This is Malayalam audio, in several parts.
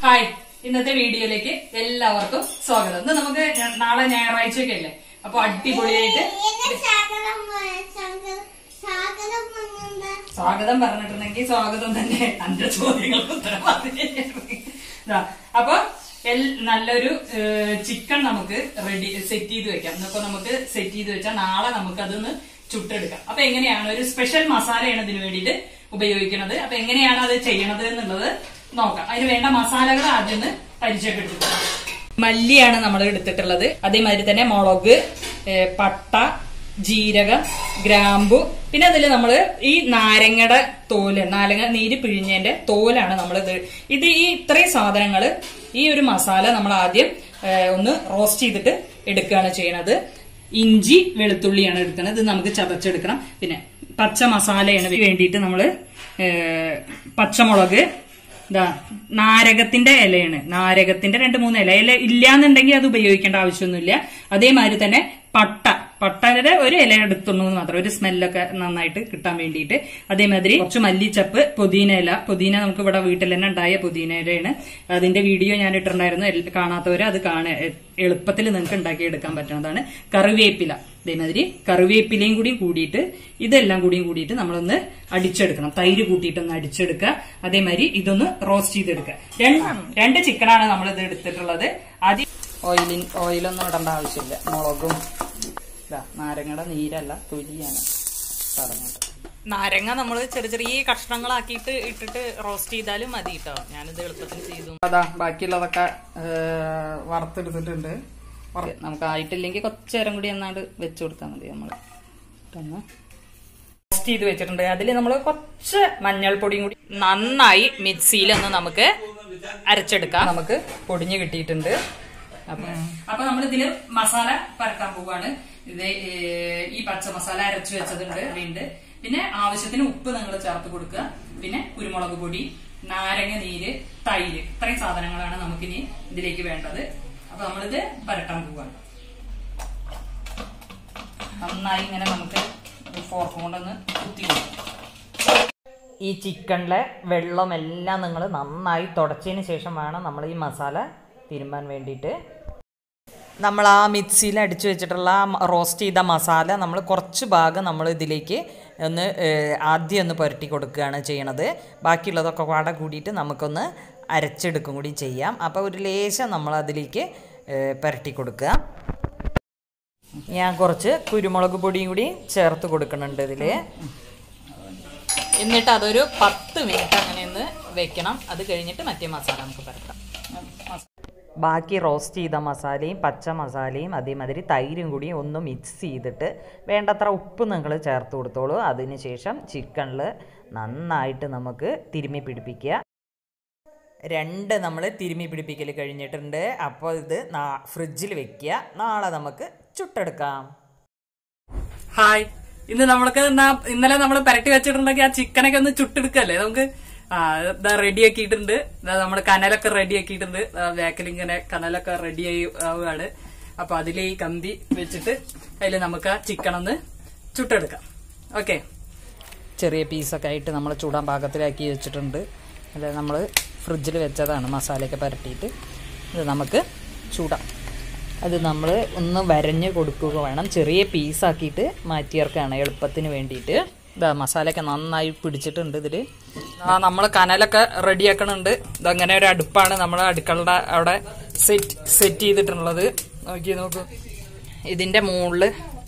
ഹായ് ഇന്നത്തെ വീഡിയോയിലേക്ക് എല്ലാവർക്കും സ്വാഗതം ഇന്ന് നമുക്ക് ഞ- നാളെ ഞായറാഴ്ചയൊക്കെ അല്ലേ അപ്പൊ അടിപൊളിയായിട്ട് എന്നെ സ്വാഗതം പ- സ്വാഗതം- സ്വാഗതം പറഞ്ഞുണ്ട്. സ്വാഗതം പറഞ്ഞിട്ടുണ്ടെങ്കിൽ സ്വാഗതം തന്നെ എന്റെ ചോദ്യങ്ങൾക്ക് ഉത്തരം പറഞ്ഞു. ദാ, അപ്പൊ എൽ- നല്ലൊരു ചിക്കൻ നമുക്ക് റെഡി സെറ്റ് ചെയ്ത് വെക്കാം ഇന്നിപ്പോ നമുക്ക് സെറ്റ് ചെയ്ത് വെച്ചാൽ നാളെ നമുക്ക് അതൊന്ന് ചുട്ടെടുക്കാം അപ്പൊ എങ്ങനെയാണ് ഒരു സ്പെഷ്യൽ മസാലയാണ് ഇതിനു വേണ്ടിയിട്ട് ഉപയോഗിക്കുന്നത് അപ്പൊ എങ്ങനെയാണ് അത് ചെയ്യണത് എന്നുള്ളത് നോക്കാം അതിന് വേണ്ട മസാലകൾ ആദ്യം ഒന്ന് പരിചയപ്പെടുത്തുക മല്ലിയാണ് നമ്മൾ എടുത്തിട്ടുള്ളത് അതേമാതിരി തന്നെ മുളക് ഏ, പട്ട ജീരകം ഗ്രാമ്പു പിന്നെ അതിൽ നമ്മൾ ഈ നാരങ്ങയുടെ തോല് നാരങ്ങ നീര് പിഴിഞ്ഞതിന്റെ തോലാണ് നമ്മൾ ഇത് ഇത് ഈ ഇത്രയും സാധനങ്ങൾ ഈ ഒരു മസാല നമ്മൾ ആദ്യം ഏ, ഒന്ന് റോസ്റ്റ് ചെയ്തിട്ട് എടുക്കുകയാണ് ചെയ്യണത് ഇഞ്ചി വെളുത്തുള്ളിയാണ് എടുക്കുന്നത് ഇത് നമുക്ക് ചതച്ചെടുക്കണം പിന്നെ പച്ച മസാലയാണ് വേണ്ടിയിട്ട് നമ്മൾ പച്ചമുളക് ഇതാ നാരകത്തിന്റെ ഇലയാണ് നാരകത്തിന്റെ രണ്ട് മൂന്ന് ഇല ഇല ഇല്ലാന്നുണ്ടെങ്കിൽ അത് ഉപയോഗിക്കേണ്ട ആവശ്യമൊന്നുമില്ല അതേമാതിരി തന്നെ പട്ട പട്ടയുടെ ഒരു ഇല എടുത്തുള്ളൂ എന്ന് മാത്രം ഒരു സ്മെല്ലൊക്കെ നന്നായിട്ട് കിട്ടാൻ വേണ്ടിയിട്ട് അതേമാതിരി കുറച്ച് മല്ലിച്ചപ്പ് പുതിന ഇല പുതിന നമുക്ക് ഇവിടെ വീട്ടിൽ തന്നെ ഉണ്ടായ പുതിന ഇലയാണ് അതിന്റെ വീഡിയോ ഞാൻ ഇട്ടിട്ടുണ്ടായിരുന്നു എൽ- കാണാത്തവര് അത് കാണ എളുപ്പത്തിൽ നിങ്ങൾക്ക് ഉണ്ടാക്കിയെടുക്കാൻ പറ്റുന്നതാണ് കറിവേപ്പില അതേമാതിരി കറിവേപ്പിലയും കൂടി കൂടിയിട്ട് ഇതെല്ലാം കൂടിയും കൂടിയിട്ട് നമ്മളൊന്ന് അടിച്ചെടുക്കണം തൈര് കൂട്ടിയിട്ടൊന്ന് അടിച്ചെടുക്കുക അതേമാതിരി ഇതൊന്ന് റോസ്റ്റ് ചെയ്തെടുക്കുക രണ്ട് രണ്ട് ചിക്കനാണ് നമ്മൾ ഇത് എടുത്തിട്ടുള്ളത് ആദ്യം ഓയിലിൻ ഓയിലൊന്നും ഇടേണ്ട ആവശ്യമില്ല മുളകും ഇതാ നാരങ്ങയുടെ നീരല്ല തൊലിയാണ് പറഞ്ഞത് നാരങ്ങ നമ്മൾ ചെറിയ ചെറിയ കഷ്ണങ്ങളാക്കിയിട്ട് ഇട്ടിട്ട് റോസ്റ്റ് ചെയ്താലും മതി കേട്ടോ ഞാനിത് എളുപ്പത്തിൽ ചെയ്തു അതാ ബാക്കിയുള്ളതൊക്കെ ഏഹ്, വറുത്തെടുത്തിട്ടുണ്ട് വറ- നമുക്ക് ആയിട്ടില്ലെങ്കിൽ കുറച്ച് നേരം കൂടി എന്നാണ്ട് വെച്ചു കൊടുത്താൽ മതി നമ്മൾ ഒന്ന് റോസ്റ്റ് ചെയ്ത് വെച്ചിട്ടുണ്ട് അതിൽ നമ്മൾ കുറച്ച് മഞ്ഞൾപ്പൊടിയും കൂടി നന്നായി മിക്സിയിൽ ഒന്ന് നമുക്ക് അരച്ചെടുക്കാം നമുക്ക് പൊടിഞ്ഞ് കിട്ടിയിട്ടുണ്ട് അപ്പൊ അപ്പൊ നമ്മൾ ഇതില് മസാല പരത്താൻ പോവാണ് ഇത് ഏ, ഈ പച്ച മസാല അരച്ചു വെച്ചതുണ്ട് ഉണ്ട് പിന്നെ ആവശ്യത്തിന് ഉപ്പ് നിങ്ങൾ ചേർത്ത് കൊടുക്കുക പിന്നെ കുരുമുളക് പൊടി നാരങ്ങ നീര് തൈര് ഇത്രയും സാധനങ്ങളാണ് നമുക്കിനി ഇതിലേക്ക് വേണ്ടത് അപ്പൊ നമ്മളിത് പരട്ടാൻ പോവാണ് നന്നായി ഇങ്ങനെ നമുക്ക് ഫോർക്ക് കൊണ്ടൊന്ന് കുത്തി കൊടുക്കും ഈ ചിക്കനിലെ വെള്ളമെല്ലാം നിങ്ങൾ നന്നായി തുടച്ചതിന് ശേഷം വേണം നമ്മൾ ഈ മസാല തിരുമ്പാൻ വേണ്ടിയിട്ട് നമ്മൾ ആ മിക്സിയിൽ അടിച്ചു വെച്ചിട്ടുള്ള ആ റോസ്റ്റ് ചെയ്ത മസാല നമ്മൾ കുറച്ച് ഭാഗം നമ്മൾ ഇതിലേക്ക് ഒന്ന് ഏഹ്, ആദ്യം ഒന്ന് പുരട്ടി കൊടുക്കുകയാണ് ചെയ്യണത് ബാക്കിയുള്ളതൊക്കെ പാടെ കൂടിയിട്ട് നമുക്കൊന്ന് അരച്ചെടുക്കും കൂടി ചെയ്യാം അപ്പോൾ ഒരു ലേശം നമ്മൾ അതിലേക്ക് ഏഹ്, പുരട്ടി കൊടുക്കുക ഞാൻ കുറച്ച് കുരുമുളക് പൊടിയും കൂടി ചേർത്ത് കൊടുക്കുന്നുണ്ട് ഇതിൽ എന്നിട്ട് അതൊരു പത്ത് മിനിറ്റ് അങ്ങനെ ഒന്ന് വെക്കണം അത് കഴിഞ്ഞിട്ട് മറ്റേ മസാല നമുക്ക് പരത്താം ബാക്കി റോസ്റ്റ് ചെയ്ത മസാലയും പച്ച മസാലയും അതേമാതിരി തൈരും കൂടി ഒന്ന് മിക്സ് ചെയ്തിട്ട് വേണ്ടത്ര ഉപ്പ് നിങ്ങൾ ചേർത്ത് കൊടുത്തോളൂ അതിനുശേഷം ചിക്കനിൽ നന്നായിട്ട് നമുക്ക് തിരുമ്മി പിടിപ്പിക്കുക രണ്ട് നമ്മൾ തിരുമ്മി പിടിപ്പിക്കൽ കഴിഞ്ഞിട്ടുണ്ട് അപ്പോൾ ഇത് ഫ്രിഡ്ജിൽ വെക്കുക നാളെ നമുക്ക് ചുട്ടെടുക്കാം ഹായ് ഇന്ന് നമ്മൾക്ക് എന്നാ- ഇന്നലെ നമ്മൾ പരട്ടി വെച്ചിട്ടുണ്ടെങ്കിൽ ആ ചിക്കനൊക്കെ ഒന്ന് ചുട്ടെടുക്കല്ലേ നമുക്ക് ആ ഇതാ റെഡി ആക്കിയിട്ടുണ്ട് ഇതാ നമ്മൾ കനലൊക്കെ റെഡി ആക്കിയിട്ടുണ്ട് ബാക്കിൽ ഇങ്ങനെ കനലൊക്കെ റെഡി ആയി ആവുകയാണ് അപ്പൊ അതിൽ ഈ കമ്പി വെച്ചിട്ട് അതിൽ നമുക്ക് ആ ചിക്കൻ ഒന്ന് ചുട്ടെടുക്കാം ഓക്കെ ചെറിയ പീസൊക്കെ ആയിട്ട് നമ്മൾ ചൂടാൻ പാകത്തിലാക്കി വെച്ചിട്ടുണ്ട് അല്ല നമ്മൾ ഫ്രിഡ്ജിൽ വെച്ചതാണ് മസാലയൊക്കെ പരട്ടിയിട്ട് ഇത് നമുക്ക് ചൂടാം അത് നമ്മൾ ഒന്ന് വരഞ്ഞ് കൊടുക്കുക വേണം ചെറിയ പീസാക്കിയിട്ട് മാറ്റിയേർക്കാണ് എളുപ്പത്തിന് വേണ്ടിയിട്ട് ഇതാ മസാലയൊക്കെ നന്നായി പിടിച്ചിട്ടുണ്ട് ഇതിൽ ആ നമ്മൾ കനലൊക്കെ റെഡിയാക്കണുണ്ട് ഇതങ്ങനെ ഒരു അടുപ്പാണ് നമ്മൾ അടുക്കളുടെ അവിടെ സെറ്റ് സെറ്റ് ചെയ്തിട്ടുള്ളത് നോക്കി നോക്കൂ ഇതിന്റെ മുകളിൽ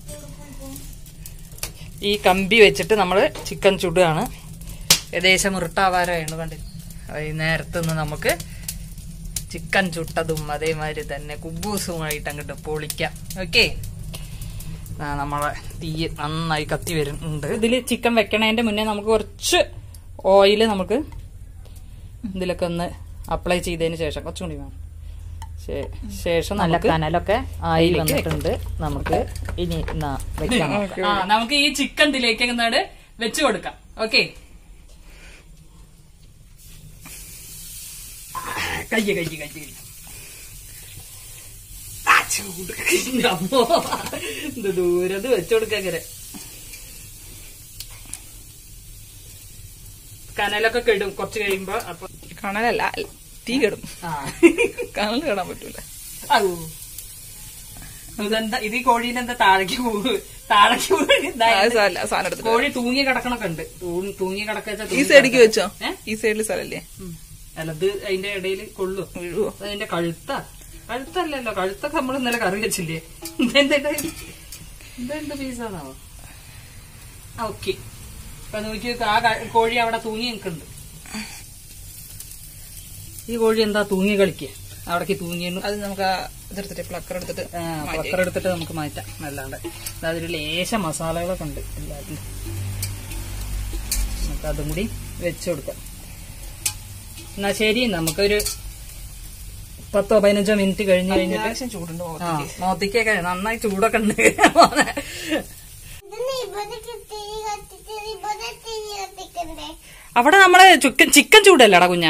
ഈ കമ്പി വെച്ചിട്ട് നമ്മൾ ചിക്കൻ ചുടുകയാണ് ഏകദേശം മുറിട്ടാവാറായാണ് കണ്ടി വൈകുന്നേരത്ത് നിന്ന് നമുക്ക് ചിക്കൻ ചുട്ടതും അതേമാതിരി തന്നെ കുബൂസുമായിട്ട് അങ്ങോട്ട് പൊളിക്കാം ഓക്കെ നമ്മളെ തീ നന്നായി കത്തി വരുന്നുണ്ട് ഇതിൽ ചിക്കൻ വെക്കണതിന്റെ മുന്നേ നമുക്ക് കുറച്ച് ഓയിൽ നമുക്ക് ഇതിലൊക്കെ ഒന്ന് അപ്ലൈ ചെയ്തതിന് ശേഷം കുറച്ചും കൂടി വേണം ശേ- ശേഷം നല്ല നമുക്ക് കനലൊക്കെ ആയി വന്നിട്ടുണ്ട് നമുക്ക് ഇനി എന്നാ വെക്കാം ആ നമുക്ക് ഈ ചിക്കൻ ഇതിലേക്ക് അങ്ങോട്ട് വെച്ചു കൊടുക്കാം ഓക്കെ കയ്യ കയ്യ കയ്യ കയ്യ ആ, ചൂട്. അമ്മോ. ഇത് ദൂരത് വെച്ചു കൊടുക്കങ്ങനെ കനലൊക്കെ കെടും കുറച്ച് കഴിയുമ്പോ അപ്പൊ കണലല്ല തീ കെടും ആ കനൽ കേടാൻ പറ്റൂല ഔ. ഇതെന്താ ഇത് ഈ കോഴീനെ എന്താ താഴേക്ക് പോകും താഴേക്ക് ആ, പോകും സാരമില്ല, ആ സാധനം എടുത്തിട്ട് കോഴി തൂങ്ങി കിടക്കണൊക്കെ ഉണ്ട് തൂ- തൂങ്ങി കിടക്ക ഈ സൈഡിക്ക് വെച്ചോ ഏ? ഈ സൈഡിൽ സ്ഥലല്ലേ അല്ല ഇത് അതിന്റെ ഇടയിൽ കൊള്ളും വീഴുവോ അത് അതിന്റെ കഴുത്ത കഴുത്തല്ലല്ലോ കഴുത്തൊക്കെ നമ്മൾ ഇന്നലെ കറി വെച്ചില്ലേ ഇതെന്താ ഇത്? ഇതെന്ത് പീസാണോ ഓക്കെ അപ്പൊ നോക്കി നോക്ക്, ആ ക- കോഴി അവിടെ തൂങ്ങി നിൽക്കുന്നുണ്ട് ഈ കോഴി എന്താ തൂങ്ങി കളിക്കുക അവിടേക്ക് തൂങ്ങിയെന്ന് അത് നമുക്ക് ആ ഇതെടുത്തിട്ട് പ്ലക്കർ എടുത്തിട്ട് പക്കർ എടുത്തിട്ട് നമുക്ക് മാറ്റാം അല്ലാണ്ട് അതിൽ ലേശ മസാലകളൊക്കെ ഉണ്ട് എല്ലാത്തിലും നമുക്ക് അതും കൂടി വെച്ചു കൊടുക്കാം എന്നാ ശരി നമുക്കൊരു പത്തോ പതിനഞ്ചോ മിനിറ്റ് കഴിഞ്ഞ് കഴിഞ്ഞിട്ട് അത്യാവശ്യം ചൂടുണ്ട് ആ മുഖത്തേക്ക്. മോത്തിക്കൊക്കെ നന്നായി ചൂടൊക്കെ ഉണ്ട് ഇതിന് ഇവിടെ തിരി കത്തിച്ച് ഇവിടെ തിരി കത്തിക്കണ്ടേ അവിടെ നമ്മള് ചിക്കൻ ചിക്കൻ ചൂടല്ലേടാ കുഞ്ഞാ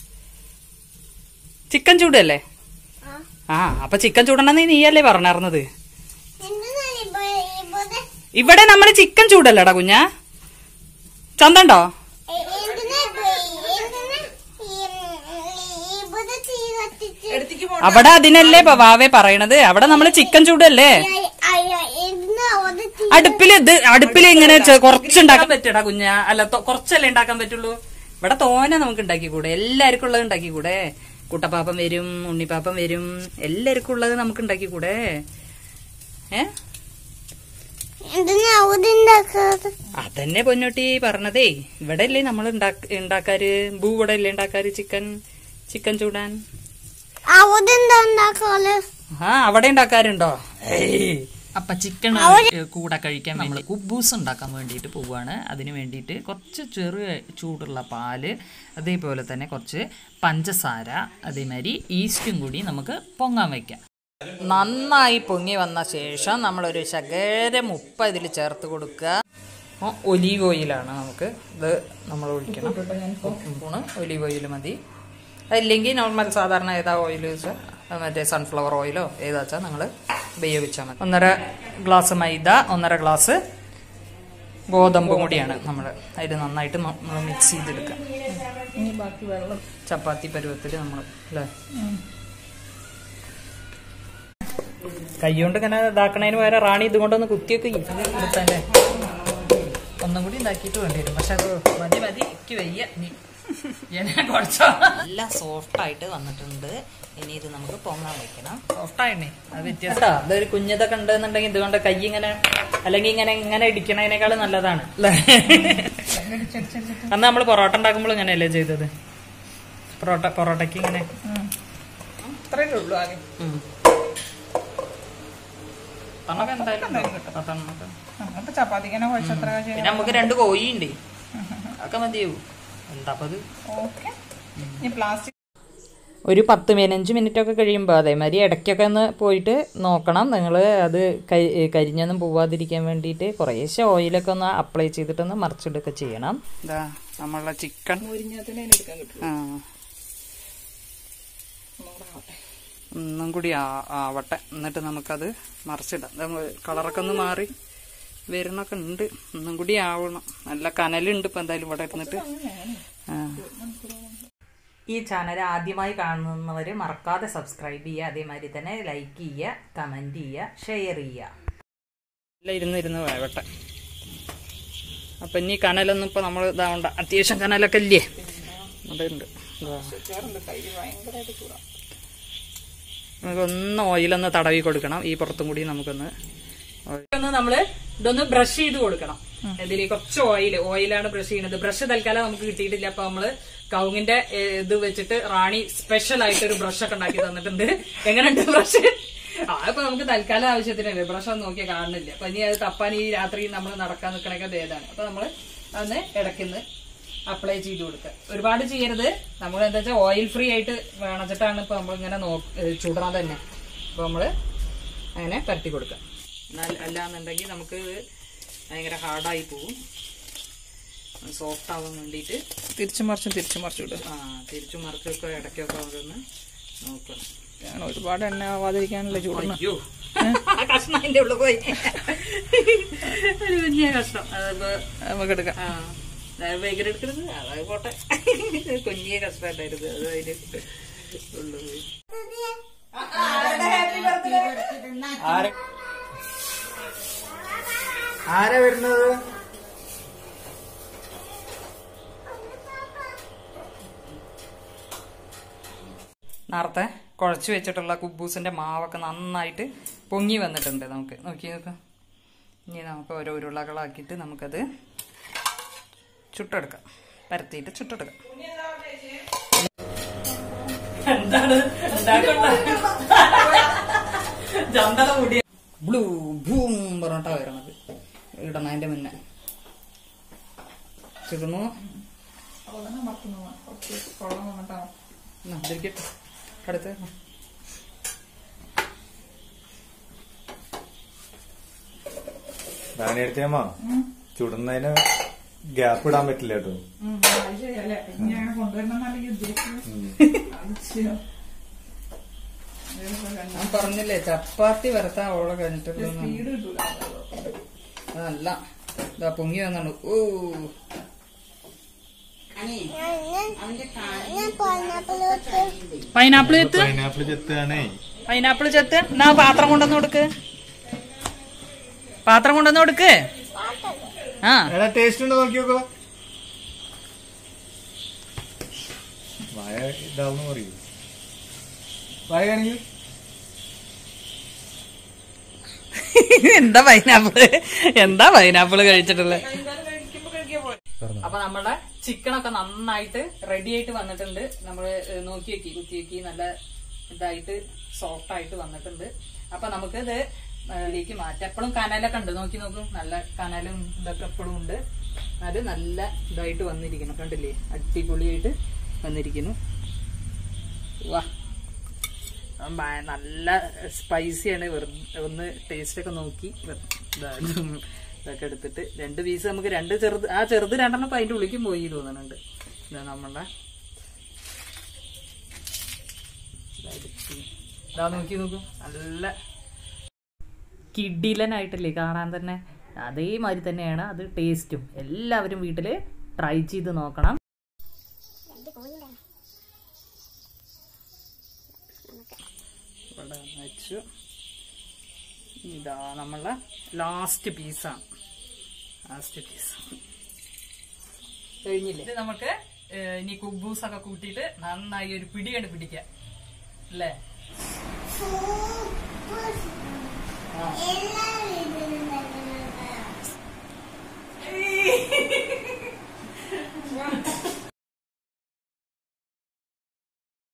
ചിക്കൻ ചൂടല്ലേ ആ ആ അപ്പൊ ചിക്കൻ ചൂടണെന്ന് നീയല്ലേ പറഞ്ഞിരുന്നത് എന്തിനാ ഇവിടെ ഇവിടെ ഇവിടെ നമ്മള് ചിക്കൻ ചൂടല്ലേടാ കുഞ്ഞാ ചന്തണ്ടോ എ- എന്തിനാ ഇവിടെ എന്തിനാ ഈ- ഈ- ഇവിടെ തിരി കത്തിച്ച് എടുത്തേക്ക് പോ അവിടെ അതിനല്ലേ പ- വാവേ പറയണത് അവിടെ നമ്മള് ചിക്കൻ ചൂടല്ലേ അയ്യ, അയ്യ, എന്തിനാ അവിടെ തിരി അടുപ്പില് ഇത് അടുപ്പില് ഇങ്ങനെ ചെ- കുറച്ചുണ്ടാക്കാൻ പറ്റടാ കുഞ്ഞ അല്ല തൊ- കുറച്ചല്ലേ ഉണ്ടാക്കാൻ പറ്റുള്ളൂ ഇവിടെ തോനെ നമുക്ക് ഉണ്ടാക്കിക്കൂടെ എല്ലാവർക്കും ഉള്ളത് ഉണ്ടാക്കിക്കൂടെ കുട്ടപ്പാപ്പൻ വരും ഉണ്ണിപ്പാപ്പൻ വരും എല്ലാവർക്കും ഉള്ളത് നമുക്ക് ഉണ്ടാക്കിക്കൂടെ ഏ എന്തിനാ അവിടെ ഉണ്ടാക്കാറ് അതന്നെ പൊന്നോട്ടി പറഞ്ഞതേ ഇവിടെ അല്ലേ നമ്മൾ ഉണ്ടാക്കാര് ഭൂ ഇവിടെ അല്ലേ ഉണ്ടാക്കാര് ചിക്കൻ ചിക്കൻ ചൂടാൻ അവിടെ എന്താ ഉണ്ടാക്കാറ് ആ അവിടെ ഉണ്ടാക്കാറുണ്ടോ അപ്പൊ ചിക്കൻ കൂടെ കഴിക്കാൻ നമ്മൾ കുബൂസ് ഉണ്ടാക്കാൻ വേണ്ടിയിട്ട് പോവുകയാണ് അതിന് വേണ്ടിയിട്ട് കുറച്ച് ചെറു ചൂടുള്ള പാല് അതേപോലെ തന്നെ കുറച്ച് പഞ്ചസാര അതേമാതിരി ഈസ്റ്റും കൂടി നമുക്ക് പൊങ്ങാൻ വയ്ക്കാം നന്നായി പൊങ്ങി വന്ന ശേഷം നമ്മളൊരു ശകരം ഉപ്പ് ഇതിൽ ചേർത്ത് കൊടുക്കുക ഒലീവ് ഓയിലാണ് നമുക്ക് ഇത് നമ്മൾ ഒഴിക്കണം സ്പൂണ് ഒലീവ് ഓയിൽ മതി അല്ലെങ്കിൽ നോർമൽ സാധാരണ ഏതാ ഓയിൽ വെച്ചാൽ മറ്റേ സൺഫ്ലവർ ഓയിലോ ഏതാ വെച്ചാൽ നിങ്ങൾ ഉപയോഗിച്ചാൽ മതി ഒന്നര ഗ്ലാസ് മൈദ ഒന്നര ഗ്ലാസ് ഗോതമ്പും കൂടിയാണ് നമ്മൾ അതിൽ നന്നായിട്ട് നമ്മൾ മിക്സ് ചെയ്തെടുക്കുക ഇനി ബാക്കി വെള്ളം ചപ്പാത്തി പരുവത്തിൽ നമ്മൾ അല്ലേ കൈകൊണ്ട് ഇങ്ങനെ ഇതാക്കണതിന് പകരം റാണി ഇതുകൊണ്ടൊന്ന് കുത്തിയൊക്കെ എടുത്തല്ലേ ഒന്നും കൂടി ഉണ്ടാക്കിയിട്ട് വേണ്ടി വരും പക്ഷെ അത് മതി മതി എനിക്ക് വയ്യ നീ കുറച്ചോ നല്ല സോഫ്റ്റ് ആയിട്ട് വന്നിട്ടുണ്ട് ഇനി ഇത് നമുക്ക് പൊങ്ങാൻ വെക്കണം സോഫ്റ്റായിണേ അത് വ്യത്യാസം അതൊരു കുഞ്ഞതൊക്കെ ഉണ്ടെന്നുണ്ടെങ്കിൽ ഇതുകൊണ്ട് കൈ ഇങ്ങനെ അല്ലെങ്കിൽ ഇങ്ങനെ ഇങ്ങനെ ഇടിക്കണതിനേക്കാളും നല്ലതാണ് അല്ലേ അന്ന് നമ്മൾ പൊറോട്ട ഉണ്ടാക്കുമ്പോൾ ഇങ്ങനെയല്ലേ ചെയ്തത് പൊറോട്ട പൊറോട്ടയ്ക്ക് ഇങ്ങനെ ഇത്രയല്ലേ ഉള്ളൂ ആകെ ഉം. പത്തെണ്ണമൊക്കെ എന്തായാലും ഉണ്ടാവും. പത്തെണ്ണമൊക്കെ. അപ്പൊ ചപ്പാത്തിക്കനെ കുഴച്ച് അത്ര പിന്നെ നമുക്ക് രണ്ട് കോഴി ഉണ്ട് അതൊക്കെ മതിയോ എന്താപ്പത് ഓക്കെ ഇനി പ്ലാസ്റ്റിക് ഒരു പത്ത് പതിനഞ്ച് മിനിറ്റ് ഒക്കെ കഴിയുമ്പോൾ അതേമാതിരി ഇടയ്ക്കൊക്കെ ഒന്ന് പോയിട്ട് നോക്കണം നിങ്ങൾ അത് കരി കരിഞ്ഞൊന്നും പോവാതിരിക്കാൻ വേണ്ടിയിട്ട് കുറേശ്ശെ ഓയിലൊക്കെ ഒന്ന് അപ്ലൈ ചെയ്തിട്ടൊന്ന് മറിച്ചിടൊക്കെ ചെയ്യണം ഇതാ നമ്മളെ ചിക്കൻ മുരിഞ്ഞതിനെ എടുക്കാൻ കിട്ടും ആ ഒന്നും കൂടി ആ- ആവട്ടെ എന്നിട്ട് നമുക്കത് മറിച്ചിടാം ഇത് കളറൊക്കെ ഒന്ന് മാറി വരുന്നൊക്കെ ഉണ്ട് ഒന്നും കൂടി ആവണം നല്ല കനലുണ്ട് ഇപ്പൊ എന്തായാലും ഇവിടെ ഇരുന്നിട്ട് ആ ഈ ചാനൽ ആദ്യമായി കാണുന്നവർ മറക്കാതെ സബ്സ്ക്രൈബ് ചെയ്യുക അതേമാതിരി തന്നെ ലൈക്ക് ചെയ്യുക കമൻറ്റ് ചെയ്യുക ഷെയർ ചെയ്യുക എല്ലാം ഇരുന്ന് ഇരുന്ന് വേവട്ടെ അപ്പം ഇനി കനലൊന്നും ഇപ്പം നമ്മൾ ഇതാവണ്ട അത്യാവശ്യം കനലൊക്കെ ഇല്ലേ അതുണ്ട് ഇതാ. നമുക്കൊന്ന് ഓയിലൊന്ന് തടവി കൊടുക്കണം ഈ പുറത്തും കൂടി നമുക്കൊന്ന് ഒന്ന് നമ്മള് ഇതൊന്ന് ബ്രഷ് ചെയ്ത് കൊടുക്കണം ഇതിൽ കുറച്ച് ഓയിൽ ഓയിലാണ് ബ്രഷ് ചെയ്യുന്നത് ബ്രഷ് തൽക്കാലം നമുക്ക് കിട്ടിയിട്ടില്ല അപ്പൊ നമ്മള് കൗങ്ങിന്റെ ഏ, ഇത് വെച്ചിട്ട് റാണി സ്പെഷ്യൽ ആയിട്ട് ഒരു ബ്രഷ് ഒക്കെ ഉണ്ടാക്കി തന്നിട്ടുണ്ട് എങ്ങനെയുണ്ട് ബ്രഷ് അതിപ്പോ നമുക്ക് തൽക്കാലം ആവശ്യത്തിനല്ലേ ബ്രഷ് ഒന്നും നോക്കിയാൽ കാണുന്നില്ല അപ്പൊ ഇനി അത് തപ്പാൻ ഈ രാത്രി നമ്മൾ നടക്കാൻ നിൽക്കണൊക്കെ ഭേദമാണ് അപ്പൊ നമ്മള് അന്ന് ഇടയ്ക്കുന്ന് അപ്ലൈ ചെയ്ത് കൊടുക്കുക ഒരുപാട് ചെയ്യരുത് നമ്മൾ എന്താ വെച്ചാൽ ഓയിൽ ഫ്രീ ആയിട്ട് വേണച്ചിട്ടാണ് ഇപ്പൊ നമ്മൾ ഇങ്ങനെ നോ ചുടണം തന്നെ അപ്പൊ നമ്മള് അങ്ങനെ പരത്തി കൊടുക്കുക എന്നാൽ അല്ലാന്നുണ്ടെങ്കിൽ നമുക്ക് ഇത് ഭയങ്കര ഹാർഡായി പോവും സോഫ്റ്റ് ആവാൻ വേണ്ടിയിട്ട് തിരിച്ചു മറിച്ചും തിരിച്ചു മറിച്ചും ഇടും ആ തിരിച്ചും മറിച്ചൊക്കെ ഇടയ്ക്കൊക്കെ അതൊന്ന് നോക്കണം ഞാൻ ഒരുപാട് എണ്ണ ആവാതിരിക്കാനല്ലേ ചൂടണം അയ്യോ ആ കഷ്ണം അതിന്റെ ഉള്ളിൽ പോയി ഒരു കുഞ്ഞ കഷ്ണം അതിപ്പോ നമുക്ക് എടുക്കാം ആ ഭയങ്കര എടുക്കരുത് അതായത് പോട്ടെ കുഞ്ഞിയ കഷ്ടമായിട്ടായിരുന്നു അത് അതില് ആര ആരാ വരുന്നത് നേരത്തെ കുഴച്ച് വെച്ചിട്ടുള്ള കുബൂസിന്റെ മാവൊക്കെ നന്നായിട്ട് പൊങ്ങി വന്നിട്ടുണ്ട് നമുക്ക് നോക്കി നോക്ക് ഇനി നമുക്ക് ഓരോ ഉരുളകളാക്കിയിട്ട് നമുക്കത് ചുട്ടെടുക്കാം പരത്തിയിട്ട് ചുട്ടെടുക്കാം എന്താണ് ചന്തല കൂടിയ ബ്ലൂ ഭൂം പറഞ്ഞിട്ടാ വരണത് ഇടണതിന്റെ മുന്നേ ചുടുന്നു അതന്നെ മറക്കുന്നു കുറച്ച് വെള്ളം വന്നിട്ടാണ് എന്നാ, ഇതിരിക്കട്ടെ അടുത്ത് നാണിയെടുത്തമ്മ ചുടുന്നതിന് ഗ്യാപ്പ് ഇടാൻ പറ്റില്ല കേട്ടോ അത് ശരിയല്ലേ ഇനി അങ്ങനെ കൊണ്ടുവരണമെന്നല്ലെങ്കിൽ ഉദ്ദേശിക്കുന്നത് അത് ചെയ്യാം ഞാൻ പറഞ്ഞില്ലേ ചപ്പാത്തി വരത്താ അവളെ കഴിഞ്ഞിട്ടുള്ളൂ സ്പീഡ് കിട്ടൂല അതല്ല ഇതാ പൊങ്ങി വന്നാണ് ഓ ഞാൻ പൈനാപ്പിളോട്ട് പൈനാപ്പിൾ ചെത്ത് പൈനാപ്പിൾ ചെത്താണേ പൈനാപ്പിൾ ചെത്ത് എന്നാ പാത്രം കൊണ്ടുവന്ന് കൊടുക്ക് പാത്രം കൊണ്ടുവന്ന് കൊടുക്ക് ആ എടാ ടേസ്റ്റ് ഉണ്ടോ നോക്കി നോക്കോ വായ ഇതാവുന്ന പറയൂ വായ കാണിക്കൂ എന്താ പൈനാപ്പിള് എന്താ പൈനാപ്പിള് കഴിച്ചിട്ടുള്ളത് അപ്പൊ നമ്മുടെ ചിക്കനൊക്കെ നന്നായിട്ട് റെഡി ആയിട്ട് വന്നിട്ടുണ്ട് നമ്മള് ഏഹ്, നോക്കി വെക്കി കുത്തി വെക്കി നല്ല ഇതായിട്ട് സോഫ്റ്റ് ആയിട്ട് വന്നിട്ടുണ്ട് അപ്പൊ നമുക്ക് ഇത് ഇതിലേക്ക് മാറ്റാം എപ്പോഴും കനലൊക്കെ ഉണ്ട് നോക്കി നോക്കൂ നല്ല കനലും ഇതൊക്കെ എപ്പോഴും ഉണ്ട് അത് നല്ല ഇതായിട്ട് വന്നിരിക്കുന്നു കണ്ടില്ലേ അടിപൊളിയായിട്ട് വന്നിരിക്കുന്നു വാ ഭയ- നല്ല സ്പൈസിയാണ് വെറുതെ ഒന്ന് ടേസ്റ്റ് ഒക്കെ നോക്കി വെ- ഇതാ ഇതൊക്കെ എടുത്തിട്ട് രണ്ട് പീസ് നമുക്ക് രണ്ട് ചെറുത് ആ ചെറുത് രണ്ടെണ്ണം ഇപ്പൊ അതിന്റെ ഉള്ളിക്കും പോയി തോന്നുന്നുണ്ട് ഇതാ നമ്മളുടെ ഇതാ എടുത്ത്. ഇതാ നോക്കി നോക്കൂ നല്ല കിഡിലനായിട്ടല്ലേ കാണാൻ തന്നെ അതേമാതിരി തന്നെയാണ് അത് ടേസ്റ്റും എല്ലാവരും വീട്ടിൽ ട്രൈ ചെയ്ത് നോക്കണം ഇവിടെ വെച്ചു ഇതാ നമ്മളെ ലാസ്റ്റ് പീസാണ് ലാസ്റ്റ് പീസ് കഴിഞ്ഞില്ലേ ഇത് നമുക്ക് ഏഹ്, ഇനി കുബൂസ് ഒക്കെ കൂട്ടിയിട്ട് നന്നായി ഒരു പിടിയാണ് പിടിക്കാം അല്ലേ എല്ലാ വീട്ടിലും വരുന്നത്